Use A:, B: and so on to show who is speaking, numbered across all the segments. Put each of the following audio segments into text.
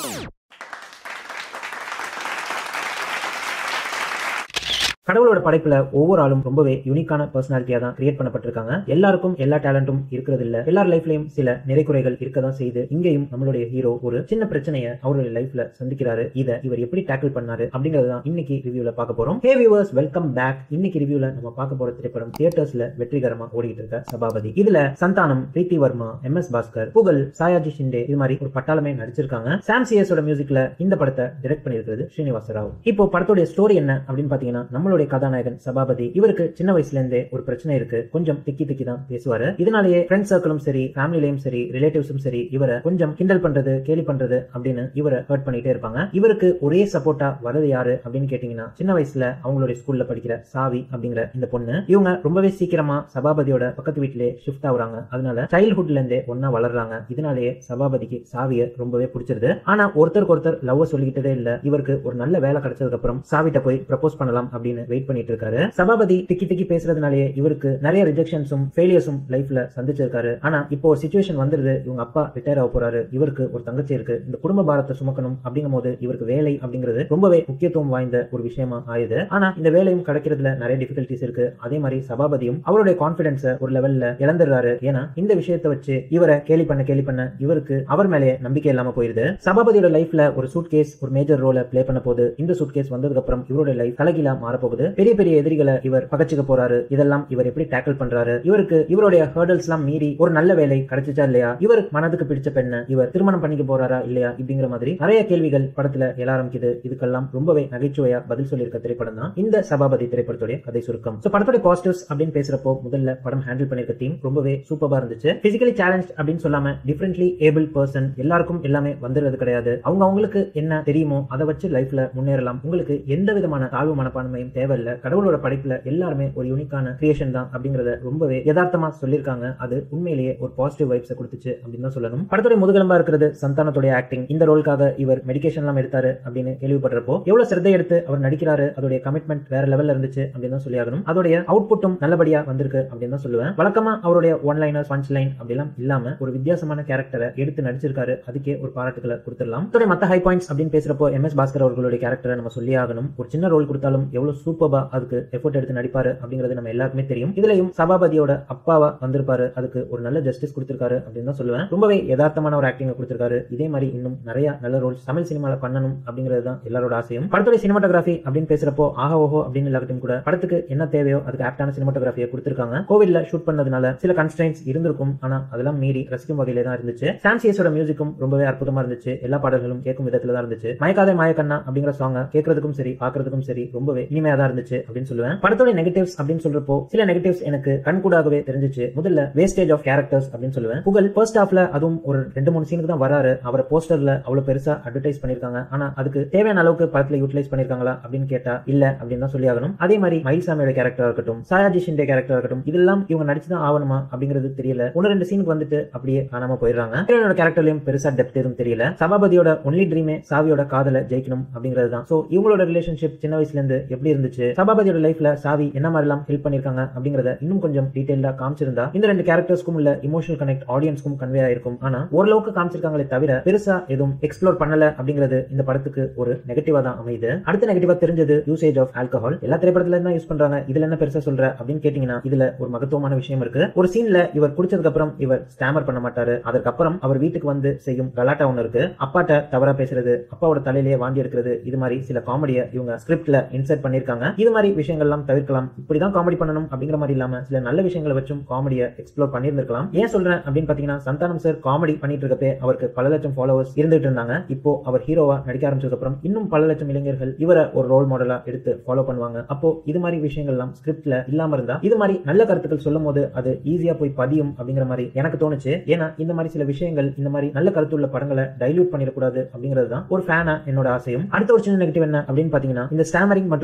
A: கடவுளோட படைப்புல ஒவ்வொரு ஆளும் ரொம்பவே யூனிக்கான பர்சனாலிட்டியா தான் கிரியேட் பண்ணப்பட்டிருக்காங்க எல்லாருக்கும் எல்லா டேலண்டும் இருக்கிறது இல்ல எல்லார் லைஃப்லயும் சில நிறைக்குறைகள் இருக்க தான் செய்யுது இங்கேயும் நம்மளுடைய ஹீரோ ஒரு சின்ன பிரச்சனையை அவருடைய லைஃப்ல சந்திக்கிறாரு இதை இவர் எப்படி டேக்கிள் பண்ணாரு அப்படிங்கறது தான் இன்னைக்கு ரிவ்யூல பார்க்க போறோம் ஹே வியூவர்ஸ் வெல்கம் பேக் இன்னைக்கு ரிவ்யூல நம்ம பார்க்க போற திரைப்படம் தியேட்டர்ஸ்ல வெற்றிகரமா ஓடிட்டு இருக்க சபாபதி இதுல சந்தானம் பிரீத்தி வர்மா எம் எஸ் பாஸ்கர் புகழ் சாயாஜி ஷிண்டே இது மாதிரி ஒரு பட்டாளமே நடிச்சிருக்காங்க சாம் சிஎஸோட மியூசிக்ல இந்த படத்தை டைரக்ட் பண்ணியிருக்கிறது ஸ்ரீனிவாச ராவ் இப்போ படத்துடைய ஸ்டோரி என்ன அப்படின்னு பாத்தீங்கன்னா நம்மளுடைய கதாநாயகன் சபாபதி இவருக்கு சின்ன வயசுல இருந்தே ஒரு பிரச்சனை இருக்கு கொஞ்சம் திக்கி திக்கி தான் பேசுவாரு இதனாலேயே ஃப்ரெண்ட் சர்க்கிளும் சரி ஃபேமிலிலையும் சரி ரிலேட்டிவ்ஸும் சரி இவரை கொஞ்சம் கிண்டல் பண்றது கேலி பண்றது அப்படின்னு இவரை ஹர்ட் பண்ணிட்டே இருப்பாங்க இவருக்கு ஒரே சப்போர்ட்டா வரது யாரு அப்படின்னு கேட்டீங்கன்னா சின்ன வயசுல அவங்களுடைய ஸ்கூல்ல படிக்கிற சாவி அப்படிங்கிற இந்த பொண்ணு இவங்க ரொம்பவே சீக்கிரமா சபாபதியோட பக்கத்து வீட்டிலே ஷிஃப்ட் ஆகுறாங்க அதனால சைல்ட்ஹுட்ல இருந்தே ஒன்னா வளர்றாங்க இதனாலேயே சபாபதிக்கு சாவியை ரொம்பவே பிடிச்சிருது ஆனா ஒருத்தருக்கு ஒருத்தர் லவ் சொல்லிக்கிட்டதே இல்ல இவருக்கு ஒரு நல்ல வேலை கிடைச்சதுக்கு அப்புறம் சாவிட்ட போய் ப்ரப்போஸ் பண்ணலாம் அப்படின்னு வெயிட் பண்ணிட்டு இருக்காரு சபாபதி திக்கி திக்கி பேசுறதுனாலேயே இவருக்கு நிறைய ரிஜெக்ஷன்ஸும் ஃபெயிலியர்ஸும் லைஃப்ல சந்திச்சிருக்காரு ஆனா இப்போ ஒரு சுச்சுவேஷன் வந்துருது இவங்க அப்பா ரிட்டையர் ஆக போறாரு இவருக்கு ஒரு தங்கச்சி இருக்கு இந்த குடும்ப பாரத்தை சுமக்கணும் அப்படிங்கும் போது இவருக்கு வேலை அப்படிங்கிறது ரொம்பவே முக்கியத்துவம் வாய்ந்த ஒரு விஷயமா ஆயுது ஆனா இந்த வேலையும் கிடைக்கிறதுல நிறைய டிஃபிகல்டிஸ் இருக்கு அதே மாதிரி சபாபதியும் அவருடைய கான்பிடன்ஸை ஒரு லெவல்ல இழந்துடுறாரு ஏன்னா இந்த விஷயத்தை வச்சு இவரை கேலி பண்ண கேலி பண்ண இவருக்கு அவர் மேலே நம்பிக்கை இல்லாம போயிருது சபாபதியோட லைஃப்ல ஒரு சூட் கேஸ் ஒரு மேஜர் ரோலை பிளே பண்ண போது இந்த சூட் கேஸ் வந்ததுக்கு அப்புறம் இவருடைய லைஃப் தலைகீழா மாறப்போகுது பெரிய பெரிய எதிரிகளை இவர் பகச்சுக்க போறாரு இதெல்லாம் இவர் எப்படி டேக்கிள் பண்றாரு இவருக்கு இவருடைய ஹேர்டல்ஸ் எல்லாம் மீறி ஒரு நல்ல வேலை கிடைச்சிச்சா இல்லையா இவர் மனதுக்கு பிடிச்ச பெண்ணை இவர் திருமணம் பண்ணிக்க போறாரா இல்லையா இப்படிங்கிற மாதிரி நிறைய கேள்விகள் படத்துல எழ ஆரம்பிக்குது இதுக்கெல்லாம் ரொம்பவே நகைச்சுவையா பதில் சொல்லியிருக்க திரைப்படம் தான் இந்த சபாபதி திரைப்படத்துடைய கதை சுருக்கம் சோ படத்துடைய பாசிட்டிவ்ஸ் அப்படின்னு பேசுறப்போ முதல்ல படம் ஹேண்டில் பண்ணிருக்க டீம் ரொம்பவே சூப்பரா இருந்துச்சு பிசிக்கலி சேலஞ்ச் அப்படின்னு சொல்லாம டிஃபரெண்ட்லி ஏபிள் பர்சன் எல்லாருக்கும் எல்லாமே வந்துடுறது கிடையாது அவங்க அவங்களுக்கு என்ன தெரியுமோ அதை வச்சு லைஃப்ல முன்னேறலாம் உங்களுக்கு எந்த விதமான தாழ்வு மனப்பான்மையும் தேவையில்லை கடவுளோட படைப்புல எல்லாருமே ஒரு யூனிக்கான கிரியேஷன் தான் அப்படிங்கறத ரொம்பவே யதார்த்தமா சொல்லியிருக்காங்க அது உண்மையிலேயே ஒரு பாசிட்டிவ் வைப்ஸ் கொடுத்துச்சு அப்படின்னு தான் சொல்லணும் படத்துடைய முதுகெலும்பா இருக்கிறது சந்தானத்துடைய ஆக்டிங் இந்த ரோலுக்காக இவர் மெடிகேஷன் எல்லாம் எடுத்தாரு அப்படின்னு கேள்விப்படுறப்போ எவ்வளவு சிரத்தை எடுத்து அவர் நடிக்கிறாரு அதோடைய கமிட்மெண்ட் வேற லெவல்ல இருந்துச்சு அப்படின்னு தான் சொல்லி ஆகணும் அதோடைய அவுட்புட்டும் நல்லபடியா வந்திருக்கு அப்படின்னு தான் சொல்லுவேன் வழக்கமா அவருடைய ஒன் லைனர் பஞ்ச் லைன் அப்படிலாம் இல்லாம ஒரு வித்தியாசமான கேரக்டரை எடுத்து நடிச்சிருக்காரு அதுக்கே ஒரு பாராட்டுகளை கொடுத்துடலாம் இதோட மத்த ஹை பாயிண்ட்ஸ் அப்படின்னு பேசுறப்போ எம் எஸ் பாஸ்கர் அவர்களுடைய கேரக்டரை நம்ம சொல்லி ஆகணும் ஒரு சின்ன ரோல் கொடுத்தாலும் எவ்வளவு சூப்பர்பா அதுக்கு எஃபோர்ட் எடுத்து நடிப்பாரு அப்படிங்கிறது நம்ம எல்லாருக்குமே தெரியும் இதுலயும் சபாபதியோட அப்பாவா வந்திருப்பாரு அதுக்கு ஒரு நல்ல ஜஸ்டிஸ் கொடுத்திருக்காரு அப்படின்னு தான் சொல்லுவேன் ரொம்பவே யதார்த்தமான ஒரு ஆக்டிங் கொடுத்திருக்காரு இதே மாதிரி இன்னும் நிறைய நல்ல ரோல்ஸ் தமிழ் சினிமால பண்ணணும் அப்படிங்கிறது தான் எல்லாரோட ஆசையும் படத்துடைய சினிமாட்டோகிராஃபி அப்படின்னு பேசுறப்போ ஆஹா ஓஹோ அப்படின்னு இல்லாட்டும் கூட படத்துக்கு என்ன தேவையோ அதுக்கு ஆப்டான சினிமாட்டோகிராஃபியை கொடுத்திருக்காங்க கோவில்ல ஷூட் பண்ணதுனால சில கன்ஸ்டன்ஸ் இருந்திருக்கும் ஆனா அதெல்லாம் மீறி ரசிக்கும் வகையில தான் இருந்துச்சு சாம்சியஸோட மியூசிக்கும் ரொம்பவே அற்புதமா இருந்துச்சு எல்லா பாடல்களும் கேட்கும் விதத்துல தான் இருந்துச்சு மயக்காதே மாயக்கண்ணா அப்படிங்கிற சாங்க கேட்கறதுக்கும் சரி பாக்குறதுக்கும் சரி ரொம்பவே இனிமையா தான் இருந்துச்சு அப்படின்னு சொல்லுவேன் படத்தோட நெகட்டிவ்ஸ் அப்படின்னு சொல்றப்போ சில நெகட்டிவ்ஸ் எனக்கு கண்கூடாகவே தெரிஞ்சிச்சு முதல்ல வேஸ்டேஜ் ஆஃப் கேரக்டர்ஸ் அப்படின்னு சொல்லுவேன் புகழ் ஃபர்ஸ்ட் ஹாஃப்ல அதுவும் ஒரு ரெண்டு மூணு சீனுக்கு தான் வராரு அவரை போஸ்டர்ல அவ்வளவு பெருசா அட்வர்டைஸ் பண்ணிருக்காங்க ஆனா அதுக்கு தேவையான அளவுக்கு படத்துல யூட்டிலைஸ் பண்ணிருக்காங்களா அப்படின்னு கேட்டா இல்ல அப்படின்னு தான் சொல்லி ஆகணும் அதே மாதிரி மயில்சாமியோட கேரக்டரா இருக்கட்டும் சாயாஜி ஷிண்டே கேரக்டரா இருக்கட்டும் இதெல்லாம் இவங்க நடிச்சுதான் ஆகணுமா அப்படிங்கிறது தெரியல ஒன்னு ரெண்டு சீனுக்கு வந்துட்டு அப்படியே காணாம போயிடுறாங்க ஹீரோனோட கேரக்டர்லயும் பெருசா டெப்த் எதுவும் தெரியல சபாபதியோட ஒன்லி ட்ரீமே சாவியோட காதல ஜெயிக்கணும் அப்படிங்கிறது தான் சோ இவங்களோட ரிலேஷன்ஷிப் சின்ன வயசுல இருந்து எப்படி இருந்துச்சு சபாபதியோட லைஃப்ல சாவி என்ன மாதிரி எல்லாம் ஹெல்ப் பண்ணிருக்காங்க அப்படிங்கறத இன்னும் கொஞ்சம் டீடைல்டா காமிச்சிருந்தா இந்த ரெண்டு கேரக்டர்ஸ்க்கும் உள்ள இமோஷனல் கனெக்ட் ஆடியன்ஸ்க்கும் கன்வே ஆயிருக்கும் ஆனா ஓரளவுக்கு காமிச்சிருக்காங்களே தவிர பெருசா எதுவும் எக்ஸ்ப்ளோர் பண்ணல அப்படிங்கிறது இந்த படத்துக்கு ஒரு நெகட்டிவா தான் அமையுது அடுத்த நெகட்டிவா தெரிஞ்சது யூசேஜ் ஆஃப் ஆல்கஹால் எல்லா திரைப்படத்துல தான் யூஸ் பண்றாங்க இதுல என்ன பெருசா சொல்ற அப்படின்னு கேட்டீங்கன்னா இதுல ஒரு மகத்துவமான விஷயம் இருக்கு ஒரு சீன்ல இவர் குடிச்சதுக்கு அப்புறம் இவர் ஸ்டாமர் பண்ண மாட்டாரு அதுக்கப்புறம் அவர் வீட்டுக்கு வந்து செய்யும் கலாட்டா ஒண்ணு இருக்கு அப்பாட்ட தவறா பேசுறது அப்பாவோட தலையிலேயே வாந்தி எடுக்கிறது இது மாதிரி சில காமெடியை இவங்க ஸ்கிரிப்ட்ல இன்சர்ட் பண்ணிருக்காங்க இது மாதிரி விஷயங்கள்லாம் தவிர்க்கலாம் இப்படிதான் காமெடி பண்ணணும் அப்படிங்கிற மாதிரி இல்லாம சில நல்ல விஷயங்களை வச்சும் காமெடியை எக்ஸ்ப்ளோர் பண்ணியிருந்திருக்கலாம் ஏன் சொல்றேன் அப்படின்னு பாத்தீங்கன்னா சந்தானம் சார் காமெடி பண்ணிட்டு இருக்கப்பே அவருக்கு பல லட்சம் ஃபாலோவர்ஸ் இருந்துட்டு இருந்தாங்க இப்போ அவர் ஹீரோவா நடிக்க ஆரம்பிச்சதுக்கு அப்புறம் இன்னும் பல லட்சம் இளைஞர்கள் இவரை ஒரு ரோல் மாடலா எடுத்து ஃபாலோ பண்ணுவாங்க அப்போ இது மாதிரி விஷயங்கள்லாம் ஸ்கிரிப்ட்ல இல்லாம இருந்தா இது மாதிரி நல்ல கருத்துக்கள் சொல்லும் போது அது ஈஸியா போய் பதியும் அப்படிங்கிற மாதிரி எனக்கு தோணுச்சு ஏன்னா இந்த மாதிரி சில விஷயங்கள் இந்த மாதிரி நல்ல கருத்துள்ள படங்களை டைல்யூட் பண்ணிடக்கூடாது அப்படிங்கிறது தான் ஒரு ஃபேனா என்னோட ஆசையும் அடுத்த ஒரு சின்ன நெகட்டிவ் என்ன அப்படின்னு பாத்தீங்கன்னா இந்த ஸ்டாமரிங் மற்றும் இந்த ப்ராப்ளம்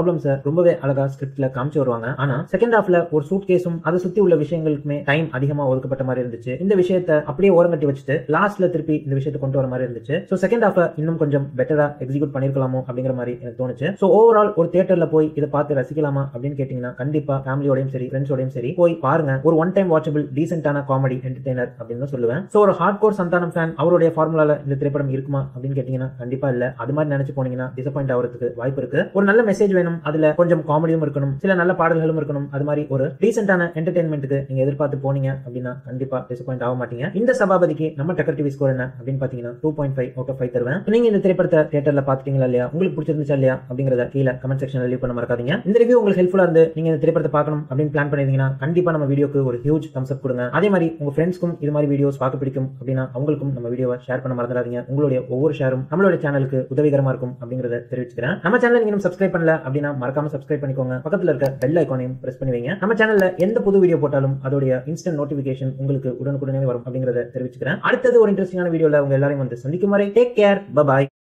A: ப்ராப்ளம்ஸை ரொம்பவே அழகா ஸ்கிரிப்ட்ல காமிச்சு வருவாங்க ஆனா செகண்ட் ஹாஃப்ல ஒரு சூட் கேஸும் அதை சுத்தி உள்ள விஷயங்களுக்குமே டைம் அதிகமா ஒதுக்கப்பட்ட மாதிரி இருந்துச்சு இந்த விஷயத்தை அப்படியே ஓரங்கட்டி வச்சுட்டு லாஸ்ட்ல திருப்பி இந்த விஷயத்தை கொண்டு வர மாதிரி இருந்துச்சு ஸோ செகண்ட் ஹாஃப் இன்னும் கொஞ்சம் பெட்டரா எக்ஸிக்யூட் பண்ணிருக்கலாமோ அப்படிங்கிற மாதிரி எனக்கு தோணுச்சு ஸோ ஓவரால் ஒரு தியேட்டர்ல போய் இதை பார்த்து ரசிக்கலாமா அப்படின்னு கேட்டீங்கன்னா கண்டிப்பா ஃபேமிலியோடையும் சரி ஃப்ரெண்ட்ஸோடையும் சரி போய் பாருங்க ஒரு ஒன் டைம் வாட்சபிள் டீசென்டான காமெடி என்டர்டைனர் அப்படின்னு தான் சொல்லுவேன் ஸோ ஒரு ஹார்ட் கோர் சந்தானம் ஃபேன் அவருடைய ஃபார்முலால இந்த திரைப்படம் இருக்குமா அப்படின்னு கேட்டீங்கன்னா கண்டிப்பா இல்ல அது மாதிரி நினைச்சு போனீங்கன்னா டிசப்பாயிண்ட் ஆகிறதுக்கு வாய்ப்பு இருக்கு ஒரு நல்ல மெசேஜ் வேணும் அதுல கொஞ்சம் காமெடியும் இருக்கணும் சில நல்ல பாடல்களும் இருக்கணும் அது மாதிரி ஒரு டீசென்டான என்டர்டைன்மெண்ட்டுக்கு நீங்க எதிர்பார்த்து போனீங்க அப்படின்னா கண்டிப்பா டிசப்பாயிண்ட் ஆக மாட்டீங்க இந்த சபாபதிக்கு நம்ம டக்கர் டிவி ஸ்கோர் என்ன அப்படின்னு பாத்தீங்கன்னா two point five out of five தருவேன் நீங்க இந்த திரைப்படத்தை தியேட்டர்ல பாத்துட்டீங்களா இல்லையா உங்களுக்கு பிடிச்சிருந்துச்சா இல்லையா அப்படிங்கறத கீழே கமெண்ட் செக்ஷன்ல லீவ் பண்ண மறக்காதீங்க இந்த ரிவ்யூ உங்களுக்கு ஹெல்ப்ஃபுல்லா இருந்து நீங்க இந்த திரைப்படத்தை பார்க்கணும் அப்படின்னு பிளான் பண்ணிருந்தீங்கன்னா கண்டிப்பா நம்ம வீடியோக்கு ஒரு ஹியூஜ் தம்ஸ் அப் கொடுங்க அதே மாதிரி உங்க ஃப்ரெண்ட்ஸ்க்கும் இது மாதிரி வீடியோஸ் பார்க்க பிடிக்கும் அப்படின்னா அவங்களுக்கும் நம்ம வீடியோவை ஷேர் பண்ண மறந்துடாதீங்க உங்களுடைய ஒவ்வொரு ஷேரும் நம்மளுடைய சேனலுக்கு உதவிகரமா இருக்கும் அப்படிங்கறத தெரிவிச்சுக்கிறேன் நம்ம சேனல் நீங்க சப்ஸ்கிரைப் பண்ணல அப்படின்னா மறக்காம சப்ஸ்கிரைப் பண்ணிக்கோங்க பக்கத்துல இருக்க பெல் ஐக்கானையும் பிரஸ் பண்ணி வைங்க நம்ம சேனல்ல எந்த புது வீடியோ போட்டாலும் அதோடைய இன்ஸ்டன்ட் நோட்டிபிகேஷன் உங்களுக்கு உடனுக்குடனே வரும் அப்படிங்கறத தெரிவிச்சுக்கிறேன் அடுத்தது ஒரு இன்ட்ரெஸ்டிங்கான வீடியோல உங்க எல்லாரையும் வந்து சந்திக்கும் வரை டேக் கேர் பபாய்